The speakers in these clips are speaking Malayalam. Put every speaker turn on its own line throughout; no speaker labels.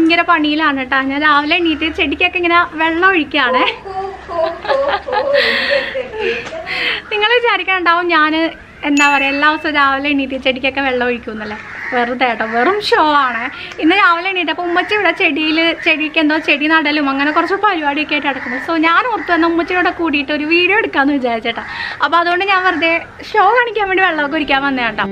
ഭയങ്കര പണിയിലാണ് കേട്ടോ ഞാൻ രാവിലെ എണീറ്റ് ചെടിക്കൊക്കെ ഇങ്ങനെ വെള്ളം ഒഴിക്കുകയാണ് നിങ്ങൾ വിചാരിക്കണ്ടാവും ഞാൻ എന്താ പറയുക എല്ലാ ദിവസവും രാവിലെ എണീറ്റ് ചെടിക്കൊക്കെ വെള്ളം ഒഴിക്കുമെന്നല്ലേ വെറുതെ കേട്ടോ വെറും ഷോ ആണ് ഇന്ന് രാവിലെ എണീറ്റപ്പോൾ ഉമ്മച്ചി ഇവിടെ ചെടിയിൽ ചെടിക്ക് എന്തോ ചെടി നടലും അങ്ങനെ കുറച്ച് പരിപാടിയൊക്കെ ആയിട്ട് നടക്കുന്നത് സോ ഞാൻ ഓർത്തു വന്ന ഉമ്മച്ചിയോടെ കൂടിയിട്ട് ഒരു വീഡിയോ എടുക്കാമെന്ന് വിചാരിച്ചേട്ടാ അപ്പോൾ അതുകൊണ്ട് ഞാൻ വെറുതെ ഷോ കാണിക്കാൻ വേണ്ടി വെള്ളമൊക്കെ ഒഴിക്കാൻ വന്നേ കേട്ടോ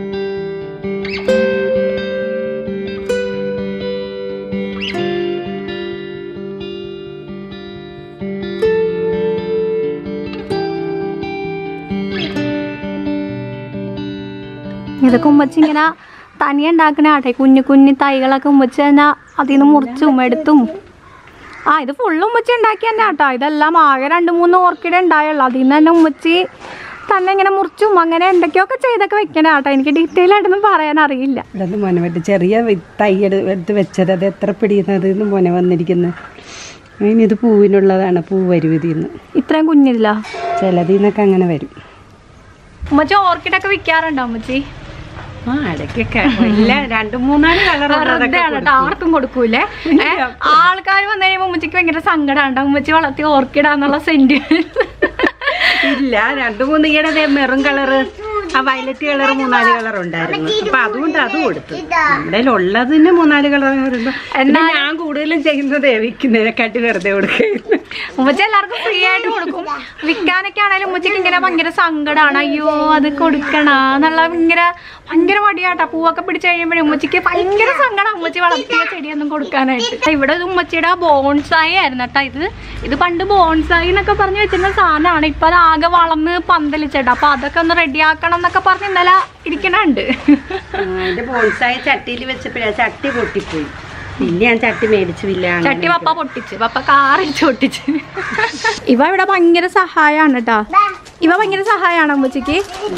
ഇതൊക്കെ ഉമ്മച്ചി ഇങ്ങനെ തനിയെ ഉണ്ടാക്കണ ആട്ടെ കുഞ്ഞു കുഞ്ഞു തൈകളൊക്കെ ഉമ്മച്ചി തന്നെ അതിൽ നിന്ന് മുറിച്ചും എടുത്തും ആ ഇത് ഫുള്ള് ഉമ്മച്ചി ഉണ്ടാക്കി തന്നെ ആട്ടോ ഇതെല്ലാം ആകെ രണ്ട് മൂന്ന് ഓർക്കിഡ് ഉണ്ടായുള്ളൂ അതിൽ നിന്ന് തന്നെ ഉമ്മച്ചി തന്നെ ഇങ്ങനെ മുറിച്ചും അങ്ങനെ എന്തൊക്കെയൊക്കെ ചെയ്തൊക്കെ വെക്കണേ ആട്ടോ എനിക്ക് ഡീറ്റെയിൽ ആയിട്ടൊന്നും പറയാൻ അറിയില്ല
ഇവിടെ നിന്ന് മോനെ വെട്ട് ചെറിയ വി- തൈ എടു- എടുത്ത് വെച്ചത് അത് എത്ര പിടിയുന്നത് എന്ന് മോനെ വന്നിരിക്കുന്നത് അതിനിത് പൂവിനുള്ളതാണ് പൂ വരും ഇതിൽ നിന്ന്
ഇത്രയും കുഞ്ഞില്ല
ചിലതിൽ നിന്നൊക്കെ അങ്ങനെ വരും
ഉമ്മച്ചി ഓർക്കിഡൊക്കെ വിൽക്കാറുണ്ടോ ഉമ്മച്ചി
ആ ഇടയ്ക്കൊക്കെ ഇല്ല രണ്ട് മൂന്നാല് കളർ
വെറുതെ ആണ് കേട്ടോ ആർക്കും കൊടുക്കൂലേ ആൾക്കാർ വന്നു കഴിയുമ്പോൾ ഉമ്മച്ചിക്ക് ഭയങ്കര സങ്കടമാണ് ഉമ്മച്ചി വളർത്തി ഓർക്കിഡാന്നുള്ള സെന്റിമെന്റ്
ഇല്ല രണ്ട് മൂന്ന് ഈയിടെ മെറും കളറ് ആ വയലറ്റ് കളർ മൂന്നാല് കളർ ഉണ്ടായിരുന്നു അപ്പൊ അതുകൊണ്ട് അത് കൊടുത്തു നമ്മുടെ ഉള്ളതിന് മൂന്നാല് കളർ വരുമ്പോ എന്നാ ഞാൻ കൂടുതലും ചെയ്യുന്നത് വിൽക്കുന്നതിനെക്കാട്ടി വെറുതെ കൊടുക്കുന്നു
ഉമ്മച്ചി എല്ലാവർക്കും ഫ്രീ ആയിട്ട് കൊടുക്കും വിൽക്കാനൊക്കെ ആണെങ്കിലും ഉമ്മച്ചിക്ക് ഇങ്ങനെ ഭയങ്കര സങ്കടമാണ് അയ്യോ അത് കൊടുക്കണ എന്നുള്ള ഭയങ്കര ഭയങ്കര മടിയാട്ടാ പൂവൊക്കെ പിടിച്ചു കഴിയുമ്പോഴേ ഉമ്മച്ചിക്ക് ഭയങ്കര സങ്കടം ഉമ്മച്ചി വളർത്തിയ ചെടിയൊന്നും കൊടുക്കാനായിട്ട് ഇവിടെ ഇത് ഉമ്മച്ചിയുടെ ബോൺസായി ആയിരുന്നു കേട്ടോ ഇത് ഇത് പണ്ട് ബോൺസായി എന്നൊക്കെ പറഞ്ഞ് വെച്ചിരുന്ന സാധനമാണ് ഇപ്പൊ അത് ആകെ വളർന്ന് പന്തലിച്ചേട്ടാ അപ്പൊ അതൊക്കെ ഒന്ന് റെഡിയാക്കണം എന്നൊക്കെ പറഞ്ഞ് ഇന്നലെ ഇരിക്കണുണ്ട്
അതിന്റെ ബോൺസായ ചട്ടിയിൽ വെച്ചപ്പോഴാ ചട്ടി പൊട്ടിപ്പോയി പിന്നെ ഞാൻ ചട്ടി മേടിച്ചില്ല
ചട്ടി പപ്പ പൊട്ടിച്ച് പപ്പ കാറിച്ച് പൊട്ടിച്ച് ഇവ ഇവിടെ ഭയങ്കര സഹായമാണ് കേട്ടോ ഇവ ഭയങ്കര സഹായമാണ് അമ്മച്ചിക്ക്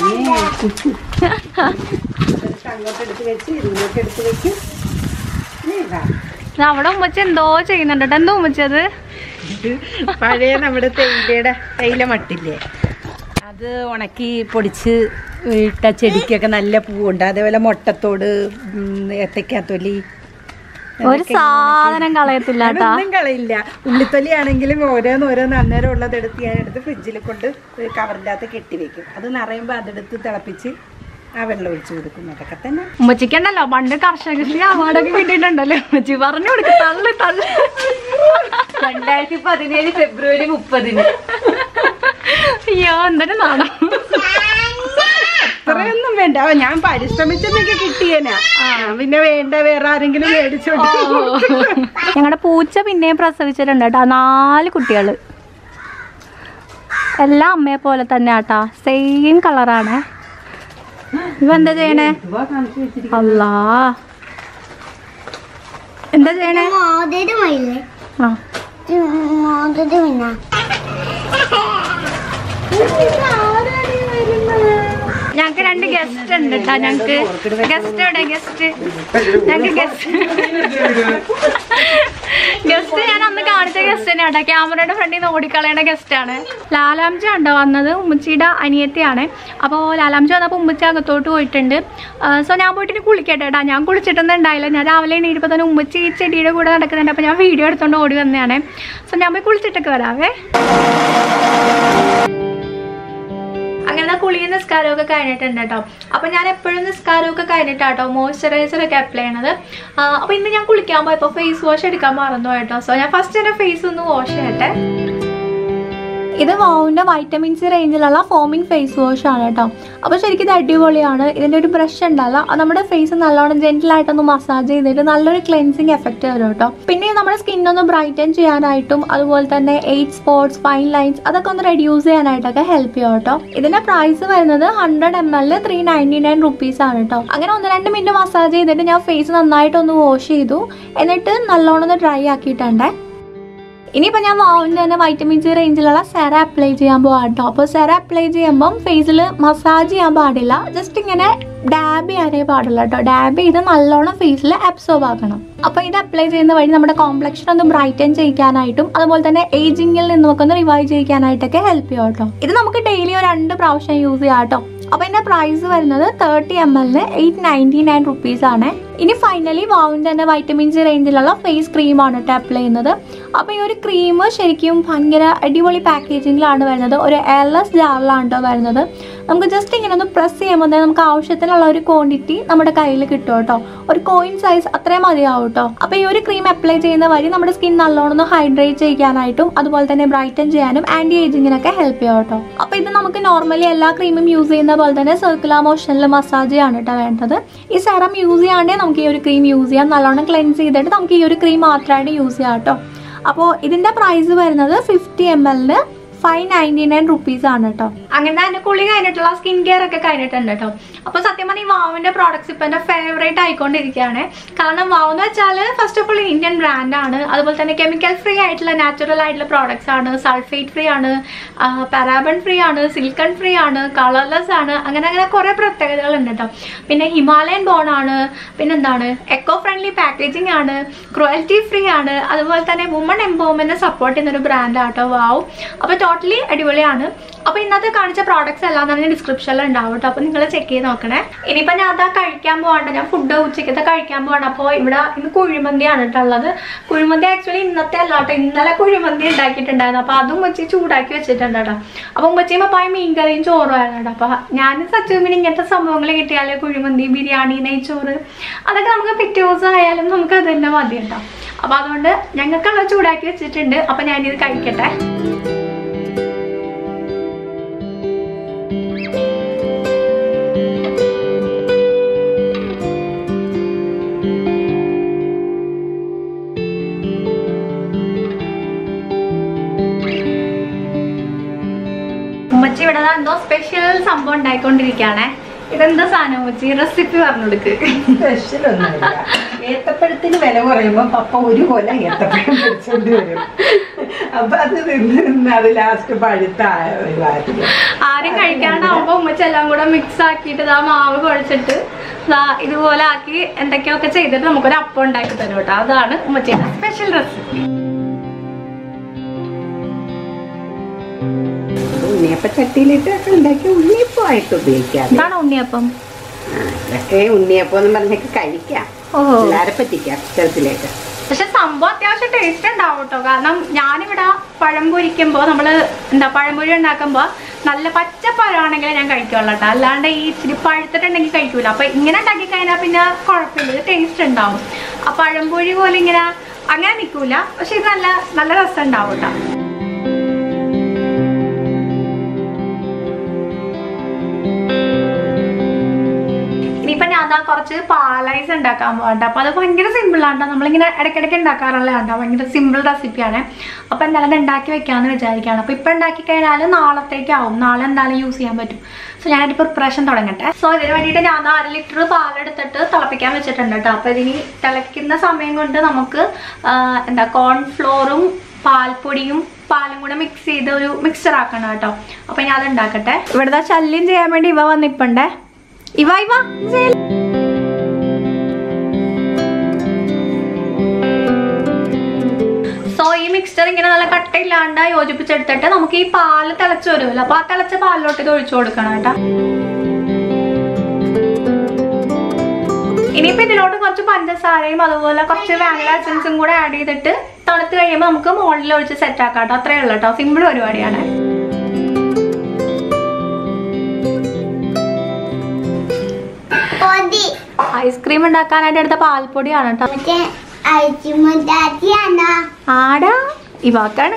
അങ്ങോട്ട് എടുത്ത് വെച്ച് ഇങ്ങോട്ട് എടുത്ത് വെച്ച്
ഇത് അവിടെ ഉമ്മച്ചി എന്തോ ചെയ്യുന്നുണ്ട് കേട്ടോ എന്തോ ഉമ്മച്ചി അത്
ഇത് പഴയ നമ്മുടെ തേയിലയുടെ തേയില മട്ടില്ലേ അത് ഉണക്കി പൊടിച്ച് ഇട്ട ചെടിക്കൊക്കെ നല്ല പൂവുണ്ട് അതേപോലെ മുട്ടത്തോട് ഉം, ഏത്തക്കാത്തൊലി
ഒരു സാധനം കളയത്തില്ല കേട്ടാ
ഒന്നും കളയില്ല ഉള്ളിത്തൊലി ആണെങ്കിലും ഓരോന്ന് ഓരോന്ന് അന്നേരം ഉള്ളത് എടുത്ത് ഞാൻ എടുത്ത് ഫ്രിഡ്ജിൽ കൊണ്ട് ഒരു കവറിൻ്റെ അകത്ത് കെട്ടി വെക്കും അത് നിറയുമ്പോൾ അതെടുത്ത് തിളപ്പിച്ച് ആ വെള്ളം ഒഴിച്ചു കൊടുക്കും അതൊക്കെ തന്നെ
ഉമ്മച്ചിക്കുണ്ടല്ലോ പണ്ട് കർഷകശ്രീ അവാർഡൊക്കെ കിട്ടിയിട്ടുണ്ടല്ലോ ഉമ്മച്ചി പറഞ്ഞു കൊടുക്കും തള്ളു തള്ളു
രണ്ടായിരത്തി പതിനേഴ് ഫെബ്രുവരി മുപ്പതിന്
അയ്യോ എന്തൊരു നാണം
അത്രയൊന്നും വേണ്ട ആ, ഞാൻ പരിശ്രമിച്ചതൊക്കെ കിട്ടിയേനാ ഞാൻ പിന്നെ വേണ്ട വേറെ ആരെങ്കിലും മേടിച്ചോണ്ട്
ഞങ്ങളുടെ പൂച്ച പിന്നെയും പ്രസവിച്ചിട്ടുണ്ട് കേട്ടോ നാല് കുട്ടികൾ എല്ലാം അമ്മയെ പോലെ തന്നെ ആട്ടാ സെയിം കളറാണ് ഇവ എന്താ ചെയ്യണേ അല്ലാ എന്താ ചെയ്യണേ
മോതിരമില്ലേ
ആ
മോതിരമില്ല
ഞങ്ങക്ക് രണ്ട് ഗസ്റ്റ് ഉണ്ട് കേട്ടോ ഞങ്ങക്ക് ഗസ്റ്റ് എവിടെ ഗസ്റ്റ് ഞങ്ങക്ക് ഗസ്റ്റ് ഗസ്റ്റ് ഞാൻ അന്ന് കാണിച്ച ഗസ്റ്റ് തന്നെ കേട്ടോ ക്യാമറയുടെ ഫ്രണ്ടിൽ നിന്ന് ഓടിക്കളയേണ്ട ഗസ്റ്റ് ആണ് ലാലാംജ ഉണ്ടോ വന്നത് ഉമ്മച്ചിയുടെ അനിയത്തിയാണ് അപ്പോൾ ലാലാംജ വന്നപ്പോൾ ഉമ്മച്ചി അകത്തോട്ട് പോയിട്ടുണ്ട് സോ ഞാൻ പോയിട്ട് ഇനി കുളിക്കട്ടെ കേട്ടോ ഞാൻ കുളിച്ചിട്ടൊന്നും ഉണ്ടായില്ല ഞാൻ രാവിലെ എണീറ്റപ്പോൾ തന്നെ ഉമ്മച്ചി ഈ ചെടിയുടെ കൂടെ നടക്കുന്നുണ്ട് അപ്പോൾ ഞാൻ വീഡിയോ എടുത്തോണ്ട് ഓടി വന്നതാണ് സോ ഞാൻ പോയി കുളിച്ചിട്ടൊക്കെ വരാവേ അങ്ങനെ കുളിയും നിസ്കാരമൊക്കെ കഴിഞ്ഞിട്ടുണ്ട് കേട്ടോ അപ്പൊ ഞാൻ എപ്പോഴും നിസ്കാരമൊക്കെ കഴിഞ്ഞിട്ടാട്ടോ മോയ്സ്ചറൈസർ ഒക്കെ അപ്ലൈ ചെയ്യണത് ആ, അപ്പൊ ഇന്ന് ഞാൻ കുളിക്കാൻ പോയപ്പോ ഫേസ് വാഷ് എടുക്കാൻ മറന്നു കേട്ടോ സോ ഞാൻ ഫസ്റ്റ് എന്റെ ഫേസ് ഒന്ന് വാഷ് ചെയ്യട്ടെ ഇത് വോവിൻ്റെ വൈറ്റമിൻ സി റേഞ്ചിലുള്ള ഫോമിംഗ് ഫേസ് വാഷ് ആണ് കേട്ടോ അപ്പോൾ ശരിക്കും ഇത് അടിപൊളിയാണ് ഇതിൻ്റെ ഒരു ബ്രഷ് ഉണ്ടല്ലോ അത് നമ്മുടെ ഫേസ് നല്ലോണം ജെൻറ്റിലായിട്ടൊന്ന് മസാജ് ചെയ്തിട്ട് നല്ലൊരു ക്ലെൻസിങ് എഫക്റ്റ് തരും കേട്ടോ പിന്നെ ഇത് നമ്മുടെ സ്കിൻ ഒന്ന് ബ്രൈറ്റൻ ചെയ്യാനായിട്ടും അതുപോലെ തന്നെ എയ്റ്റ് സ്പോട്സ് ഫൈൻ ലൈൻസ് അതൊക്കെ ഒന്ന് റെഡ്യൂസ് ചെയ്യാനായിട്ടൊക്കെ ഹെൽപ്പ് ചെയ്യും കേട്ടോ ഇതിന്റെ പ്രൈസ് വരുന്നത് hundred M L three ninety nine rupees ആണ് കേട്ടോ അങ്ങനെ ഒന്ന് രണ്ട് മിനിറ്റ് മസാജ് ചെയ്തിട്ട് ഞാൻ ഫേസ് നന്നായിട്ടൊന്ന് വാഷ് ചെയ്തു എന്നിട്ട് നല്ലോണം ഒന്ന് ഡ്രൈ ആക്കിയിട്ടുണ്ടേ ഇനിയിപ്പോൾ ഞാൻ വാവിൻ്റെ തന്നെ വൈറ്റമിൻ സി റേഞ്ചിലുള്ള സെറ അപ്ലൈ ചെയ്യാൻ പോകാം കേട്ടോ അപ്പോൾ സെറ അപ്ലൈ ചെയ്യുമ്പം ഫേസിൽ മസാജ് ചെയ്യാൻ പാടില്ല ജസ്റ്റ് ഇങ്ങനെ ഡാബ് ചെയ്യാനേ പാടില്ല കേട്ടോ ഡാബ് ചെയ്ത് നല്ലോണം ഫേസിൽ അബ്സോർബ് ആക്കണം അപ്പോൾ ഇത് അപ്ലൈ ചെയ്യുന്ന വഴി നമ്മുടെ കോംപ്ലക്ഷൻ ഒന്ന് ബ്രൈറ്റൻ ചെയ്യിക്കാനായിട്ടും അതുപോലെ തന്നെ ഏജിങ്ങിൽ നിന്നൊക്കെ ഒന്ന് റിവൈവ് ചെയ്യിക്കാനായിട്ടൊക്കെ ഹെൽപ്പ് ചെയ്യും കേട്ടോ ഇത് നമുക്ക് ഡെയിലി ഒരു രണ്ട് പ്രാവശ്യം യൂസ് ചെയ്യാം കേട്ടോ അപ്പോൾ ഇതിൻ്റെ പ്രൈസ് വരുന്നത് തേർട്ടി എം എല്ലിന് എയ്റ്റ് നയൻറ്റി നയൻ റുപ്പീസ് ആണ് ഇനി ഫൈനലി വാവിൻ്റെ തന്നെ വൈറ്റമിൻ സി റേഞ്ചിലുള്ള ഫേസ് ക്രീമാണ് കേട്ടോ അപ്ലൈ ചെയ്യുന്നത് അപ്പോൾ ഈ ഒരു ക്രീം ശരിക്കും ഭയങ്കര അടിപൊളി പാക്കേജിങ്ങിലാണ് വരുന്നത് ഒരു എൽ എസ് ജാറിലാണ് കേട്ടോ വരുന്നത് നമുക്ക് ജസ്റ്റ് ഇങ്ങനെ ഒന്ന് പ്രസ് ചെയ്യുമ്പോൾ തന്നെ നമുക്ക് ആവശ്യത്തിനുള്ള ഒരു ക്വാണ്ടിറ്റി നമ്മുടെ കയ്യിൽ കിട്ടും കേട്ടോ ഒരു കോയിൻ സൈസ് അത്രയും മതിയാവും കേട്ടോ അപ്പോൾ ഈ ഒരു ക്രീം അപ്ലൈ ചെയ്യുന്ന വഴി നമ്മുടെ സ്കിൻ നല്ലോണം ഒന്ന് ഹൈഡ്രേറ്റ് ചെയ്യാനായിട്ടും അതുപോലെ തന്നെ ബ്രൈറ്റൻ ചെയ്യാനും ആൻറ്റി ഏജിങ്ങിനൊക്കെ ഹെൽപ്പ് ചെയ്യും കേട്ടോ അപ്പോൾ ഇത് നമുക്ക് നോർമലി എല്ലാ ക്രീമും യൂസ് ചെയ്യുന്ന പോലെ തന്നെ സർക്കുലർ മോഷനിൽ മസാജ് ചെയ്യാണ് കേട്ടോ വേണ്ടത് ഈ സെറം യൂസ് ചെയ്യാണ്ടേ നമുക്ക് ഈ ഒരു ക്രീം യൂസ് ചെയ്യാം നല്ലോണം ക്ലെൻസ് ചെയ്തിട്ട് നമുക്ക് ഈ ഒരു ക്രീം മാത്രമായിട്ട് യൂസ് ചെയ്യാം കേട്ടോ അപ്പോൾ ഇതിൻ്റെ പ്രൈസ് വരുന്നത് ഫിഫ്റ്റി എം എല്ലിന് ഫൈവ് നയൻറ്റി നയൻ റുപ്പീസ് ആണ് കേട്ടോ അങ്ങനെ തന്നെ കുളി കഴിഞ്ഞിട്ടുള്ള സ്കിൻ കെയർ ഒക്കെ കഴിഞ്ഞിട്ടുണ്ട് കേട്ടോ അപ്പോൾ സത്യം പറഞ്ഞാൽ ഈ വാവിൻ്റെ പ്രോഡക്ട്സ് ഇപ്പം എൻ്റെ ഫേവറേറ്റ് ആയിക്കൊണ്ടിരിക്കുകയാണ് കാരണം വാവ് എന്ന് വെച്ചാൽ ഫസ്റ്റ് ഓഫ് ഓൾ ഇന്ത്യൻ ബ്രാൻഡാണ് അതുപോലെ തന്നെ കെമിക്കൽ ഫ്രീ ആയിട്ടുള്ള നാച്ചുറൽ ആയിട്ടുള്ള പ്രോഡക്ട്സ് ആണ് സൾഫേറ്റ് ഫ്രീ ആണ് പാരാബൺ ഫ്രീ ആണ് സിൽക്കൺ ഫ്രീ ആണ് കളർലെസ് ആണ് അങ്ങനെ അങ്ങനെ കുറേ പ്രത്യേകതകൾ ഉണ്ട് കേട്ടോ പിന്നെ ഹിമാലയൻ ബോൺ ആണ് പിന്നെന്താണ് എക്കോ ഫ്രണ്ട്ലി പാക്കേജിംഗ് ആണ് ക്രുവൽറ്റി ഫ്രീ ആണ് അതുപോലെ തന്നെ വുമൺ എംപവർമെന്റിനെ സപ്പോർട്ട് ചെയ്യുന്ന ഒരു ബ്രാൻഡ് ആട്ടോ വാവ് അപ്പോൾ ടോട്ടലി അടിപൊളിയാണ് അപ്പോൾ ഇന്നത്തെ കാണിച്ച പ്രോഡക്ട്സ് എല്ലാം തന്നെ ഡിസ്ക്രിപ്ഷനിൽ ഉണ്ടാവും കേട്ടോ അപ്പോൾ നിങ്ങൾ ചെക്ക് ചെയ്ത് നോക്കണേ ഇനിയിപ്പോൾ ഞാൻ അതാ കഴിക്കാൻ പോകണ്ട ഞാൻ ഫുഡ് ഉച്ചയ്ക്കത്തെ കഴിക്കാൻ പോകണം അപ്പോൾ ഇവിടെ ഇന്ന് കുഴിമന്തിയാണ് കേട്ടോ ഉള്ളത് കുഴിമന്തി ആക്ച്വലി ഇന്നത്തെ അല്ല കേട്ടോ ഇന്നലെ കുഴിമന്തി ഉണ്ടാക്കിയിട്ടുണ്ടായിരുന്നു അപ്പോൾ അതും വെച്ച് ചൂടാക്കി വെച്ചിട്ടുണ്ട് കേട്ടോ അപ്പോൾ ഉമ്മച്ചിയും പപ്പായ മീൻകറിയും ചോറുമായിരുന്നു കേട്ടോ അപ്പോൾ ഞാനും സച്ചുവിന് ഇങ്ങനത്തെ സംഭവങ്ങൾ കിട്ടിയാൽ കുഴിമന്തി ബിരിയാണി നെയ്ച്ചോറ് അതൊക്കെ നമുക്ക് പിറ്റേ ദിവസം ആയാലും നമുക്ക് അത് തന്നെ മതി കേട്ടോ അപ്പോൾ അതുകൊണ്ട് ഞങ്ങൾക്കുള്ള ചൂടാക്കി വെച്ചിട്ടുണ്ട് അപ്പോൾ ഞാനിത് കഴിക്കട്ടെ ഉമ്മച്ചി ഇവിടെ ദാ എന്തോ സ്പെഷ്യൽ സംഭവം ഉണ്ടായിക്കൊണ്ടിരിക്കുകയാണേ ഇതെന്താ സാധനം ഉമ്മച്ചി റെസിപ്പി പറഞ്ഞു കൊടുക്ക്
സ്പെഷ്യൽ ഒന്നുമില്ല ഏത്തപ്പഴത്തിന് വില കുറയുമ്പോ പപ്പ ഒരു കൊല ഏത്തപ്പഴം വെച്ചോണ്ട് വരും അപ്പൊ അത് നിന്ന് നിന്ന് അത് ലാസ്റ്റ് പഴുത്ത ഒഴിവാക്കില്ല
ആരും കഴിക്കാണ്ടാവുമ്പോ ഉമ്മച്ചി എല്ലാം കൂടെ മിക്സ് ആക്കിയിട്ട് ഇതാ മാവ് കുഴച്ചിട്ട് ദാ ഇതുപോലെ ആക്കി എന്തൊക്കെയൊക്കെ ചെയ്തിട്ട് നമുക്കൊരു അപ്പം ഉണ്ടാക്കി തരും കേട്ടോ അതാണ് ഉമ്മച്ചിയുടെ സ്പെഷ്യൽ റെസിപ്പി
ഉണ്ണിയപ്പ ചട്ടിയിലിട്ട് ഒക്കെ ഉണ്ടാക്കി ഉണ്ണിയപ്പമായിട്ട് ഉപയോഗിക്കാം
എന്താണ് ഉണ്ണിയപ്പം
ആ, ഇതൊക്കെ ഉണ്ണിയപ്പം എന്ന് പറഞ്ഞൊക്കെ കഴിക്കാം
ഓഹോ
പിള്ളേരെ പറ്റിക്കാം ചെറുത്തിലേക്ക്
പക്ഷെ സംഭവം അത്യാവശ്യം ടേസ്റ്റ് ഉണ്ടാവും കേട്ടോ കാരണം ഞാനിവിടെ പഴം പൊരിക്കുമ്പോൾ നമ്മൾ എന്താ പഴംപൊരി ഉണ്ടാക്കുമ്പോൾ നല്ല പച്ച പഴമാണെങ്കിൽ ഞാൻ കഴിക്കുള്ളൂ കേട്ടോ അല്ലാണ്ട് ഈ ഇച്ചിരി പഴുത്തിട്ടുണ്ടെങ്കിൽ കഴിക്കൂല അപ്പൊ ഇങ്ങനെ ഉണ്ടാക്കി കഴിഞ്ഞാൽ പിന്നെ കുഴപ്പമില്ല ഇത് ടേസ്റ്റ് ഉണ്ടാവും ആ പഴംപൊരി പോലെ ഇങ്ങനെ അങ്ങനെ നിൽക്കൂല പക്ഷെ ഇത് നല്ല നല്ല രസം ഉണ്ടാവും കേട്ടോ ഇനിയിപ്പോ ഞാൻ ദാ കുറച്ച് പാലൈസ് ഉണ്ടാക്കാൻ പോകണ്ട അപ്പൊ അത് ഭയങ്കര സിമ്പിൾ ആണ് നമ്മളിങ്ങനെ ഇടയ്ക്കിടയ്ക്ക് ഉണ്ടാക്കാറുള്ളതാണ് ഭയങ്കര സിമ്പിൾ റെസിപ്പിയാണ് അപ്പൊ എന്തായാലും അത് ഉണ്ടാക്കി വെക്കാന്ന് വിചാരിക്കുകയാണ് അപ്പൊ ഇപ്പൊ ഉണ്ടാക്കി കഴിഞ്ഞാൽ നാളത്തേക്കാവും നാളെ എന്തായാലും യൂസ് ചെയ്യാൻ പറ്റും സോ ഞാനൊരു പ്രിപ്പറേഷൻ തുടങ്ങട്ടെ സോ ഇതിന് വേണ്ടിയിട്ട് ഞാൻ ദാ അര ലിറ്റർ പാലെടുത്തിട്ട് തിളപ്പിക്കാൻ വെച്ചിട്ടുണ്ട് കേട്ടോ അപ്പൊ ഇതിന് തിളയ്ക്കുന്ന സമയം കൊണ്ട് നമുക്ക് ആ, എന്താ കോൺഫ്ലോറും പാൽപ്പൊടിയും പാലും കൂടെ മിക്സ് ചെയ്ത് ഒരു മിക്സർ ആക്കണം കേട്ടോ അപ്പൊ ഞാൻ അത് ഉണ്ടാക്കട്ടെ ഇവിടുത്തെ ശല്യം ചെയ്യാൻ വേണ്ടി ഇവ വന്നിപ്പുണ്ടേ ഇവ ഇവ ജയിൽ. സോ ഈ മിക്സ്ചർ ഇങ്ങനെ നല്ല കട്ടയില്ലാണ്ട് യോജിപ്പിച്ചെടുത്തിട്ട് നമുക്ക് ഈ പാല് തിളച്ച് വരുമല്ലോ അപ്പൊ ആ തിളച്ച പാലിലോട്ട് ഇത് ഒഴിച്ചു കൊടുക്കണം കേട്ടോ ഇനിയിപ്പോ ഇതിലോട്ട് കുറച്ച് പഞ്ചസാരയും അതുപോലെ കുറച്ച് വാനില എസൻസും കൂടെ ആഡ് ചെയ്തിട്ട് തണുത്ത് കഴിയുമ്പോൾ നമുക്ക് മുകളിൽ ഒഴിച്ച് സെറ്റ് ആക്കാം കേട്ടോ അത്രേ ഉള്ളൂ കേട്ടോ സിമ്പിൾ പരിപാടിയാണ്
പൊതി
ഐസ്ക്രീം ഉണ്ടാക്കാനായിട്ട് എടുത്ത പാൽപ്പൊടിയാണ് കേട്ടോ
മറ്റേ അയച്ചുമുണ്ടാക്കിയാണോ
ആടാ ഇവാക്കാണ്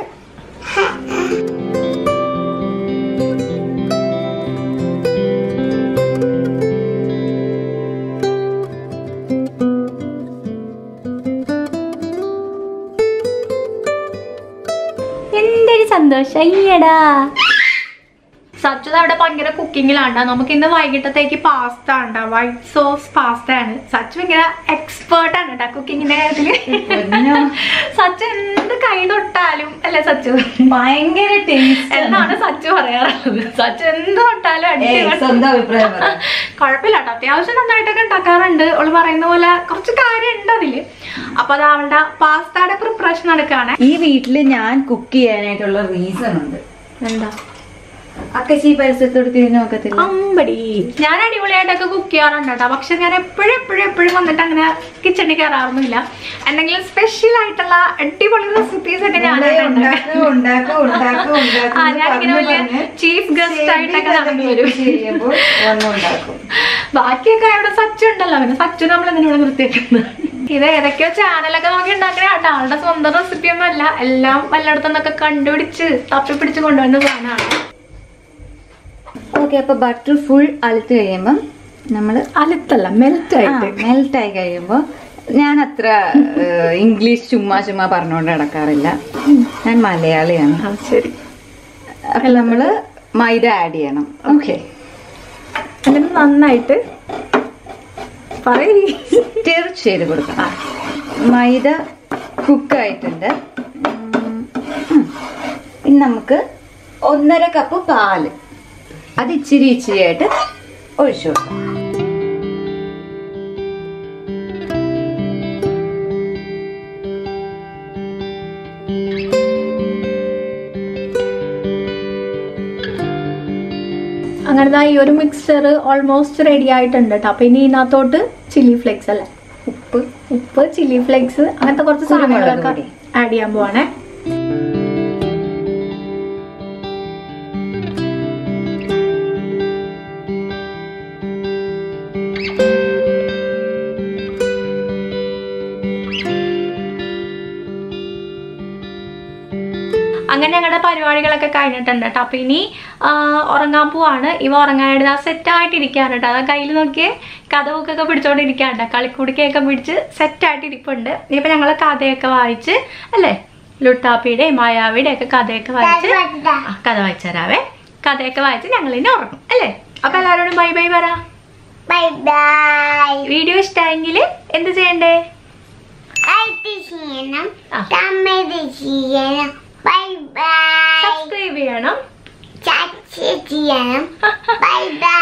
എന്തൊരു സന്തോഷം അയ്യടാ സച്ചു അവിടെ ഭയങ്കര കുക്കിങ്ങിലാണ്ടാ നമുക്ക് ഇന്ന് വൈകിട്ടത്തേക്ക് പാസ്ത ഉണ്ടാ വൈറ്റ് സോസ് പാസ്ത ആണ് സച്ചു ഭയങ്കര എക്സ്പേർട്ട് ആണ് കേട്ടോ കുക്കിങ്ങിന്റെ കാര്യത്തില് സച്ചു എന്ത് കൈ തൊട്ടാലും അല്ലേ സച്ചു
ഭയങ്കര ടേസ്റ്റ്
എന്നാണ് സച്ചു പറയാറുള്ളത് സച്ചു എന്ത് തൊട്ടാലും അടിപൊളി
സ്വന്തം അഭിപ്രായം പറ
കുഴപ്പമില്ല കേട്ടോ അത്യാവശ്യം നന്നായിട്ടൊക്കെ ഉണ്ടാക്കാറുണ്ട് അവള് പറയുന്ന പോലെ കുറച്ച് കാര്യം ഉണ്ട് അതില് അപ്പൊ അത് അവളുടെ പാസ്തയുടെ പ്രിപ്പറേഷൻ നടക്കുകയാണ്
ഈ വീട്ടില് ഞാൻ കുക്ക് ചെയ്യാനായിട്ടുള്ള റീസൺ ഉണ്ട്
എന്താ
അക്കശി പരിസരത്തോട് തിരിഞ്ഞു നോക്കത്തില്ല
അമ്പടി ഞാൻ അടിപൊളിയായിട്ടൊക്കെ കുക്ക് ചെയ്യാറുണ്ട് കേട്ടോ പക്ഷെ ഞാൻ എപ്പോഴും എപ്പോഴും എപ്പോഴും വന്നിട്ട് അങ്ങനെ കിച്ചണിൽ കയറാറൊന്നുമില്ല എന്തെങ്കിലും സ്പെഷ്യൽ ആയിട്ടുള്ള അടിപൊളി റെസിപ്പീസ് ഒക്കെ ഞാൻ
ഉണ്ടാക്കും ഉണ്ടാക്കും ഉണ്ടാക്കും ഉണ്ടാക്കും
ആ ഞാനിങ്ങനെ വലിയ ചീഫ് ഗസ്റ്റ് ആയിട്ടൊക്കെ നടന്നു വരും
ചെയ്യുമ്പോൾ ഒന്നുണ്ടാക്കും
ബാക്കിയൊക്കെ ഇവിടെ സച്ചു ഉണ്ടല്ലോ പിന്നെ സച്ചു നമ്മൾ എന്തിനാ ഇവിടെ നിർത്തിയേക്കുന്നത് ഇത് ഏതൊക്കെയോ ചാനലൊക്കെ നോക്കി ഉണ്ടാക്കണ കേട്ടോ ആളുടെ സ്വന്തം റെസിപ്പി ഒന്നും അല്ല എല്ലാം വല്ലയിടത്തുനിന്നൊക്കെ കണ്ടുപിടിച്ച് തപ്പി പിടിച്ച് കൊണ്ടുവന്ന സാധനമാണ്
ഓക്കെ അപ്പൊ ബട്ടർ ഫുൾ അലുത്ത് കഴിയുമ്പം നമ്മള്
അലുത്തല്ല മെൽറ്റ് ആയിട്ട്
മെൽറ്റ് ആയി കഴിയുമ്പോൾ ഞാൻ അത്ര ഏഹ്, ഇംഗ്ലീഷ് ചുമ്മാ ചുമ്മാ പറഞ്ഞുകൊണ്ട് നടക്കാറില്ല ഞാൻ മലയാളിയാണ്
ആ ശരി
അപ്പൊ നമ്മള് മൈദ ആഡ് ചെയ്യണം ഓക്കെ
എന്നിട്ട് നന്നായിട്ട് പറയ്
സ്റ്റിർ ചെയ്ത് കൊടുക്കണം മൈദ കുക്കായിട്ടുണ്ട് ഉം, ഉം. ഇനി നമുക്ക് ഒന്നര കപ്പ് പാല് അത് ഇച്ചിരി ഇച്ചിരി ആയിട്ട് ഒഴിച്ചു കൊടുക്കാം
അങ്ങനെ ദാ ഈ ഒരു മിക്സ്ചർ ഓൾമോസ്റ്റ് റെഡി ആയിട്ടുണ്ട് കേട്ടോ അപ്പൊ ഇനി ഇതിനകത്തോട്ട് ചില്ലി ഫ്ലേക്സ് അല്ലേ
ഉപ്പ്
ഉപ്പ് ചില്ലി ഫ്ലേക്സ് അങ്ങനത്തെ കുറച്ച്
കുരുമുളക്
സാധനങ്ങളൊക്കെ
പൊടി.
ആഡ് ചെയ്യാൻ പോവാണേ അങ്ങനെ ഞങ്ങളുടെ പരിപാടികളൊക്കെ കഴിഞ്ഞിട്ടുണ്ട് കേട്ടോ അപ്പൊ ഇനി ആ, ഉറങ്ങാൻ പോവാണ് ഇവ ഉറങ്ങാനായിട്ട് ആ സെറ്റ് ആയിട്ട് ഇരിക്കാണ് കേട്ടോ അതാ കയ്യിൽ നോക്കിയേ കഥവൊക്കെ പിടിച്ചോണ്ട് ഇരിക്കാണ്ട് കളിക്കുടിക്കൊക്കെ പിടിച്ച് സെറ്റ് ആയിട്ട് ഇരിപ്പുണ്ട് ഇനിയിപ്പോ ഞങ്ങള് കഥയൊക്കെ വായിച്ച് അല്ലേ ലുട്ടാപ്പിയുടെ മായാവിയുടെ ഒക്കെ കഥയൊക്കെ വായിച്ച് ആ, കഥ വായിച്ചു തരാവേ കഥയൊക്കെ വായിച്ച് ഞങ്ങൾ ഇനി ഉറങ്ങും അല്ലേ അപ്പൊ എല്ലാവരോടും ബൈ ബൈ പറ
ബൈ ബൈ
വീഡിയോ ഇഷ്ടമായെങ്കിൽ എന്ത് ചെയ്യണ്ടേ
ലൈക്ക് ചെയ്യണം
ആ.
കമന്റ് ചെയ്യണം ബൈ ബൈ
സബ്സ്ക്രൈബ് ചെയ്യണം
ചാറ്റ് ചെയ്യണം ബൈ ബൈ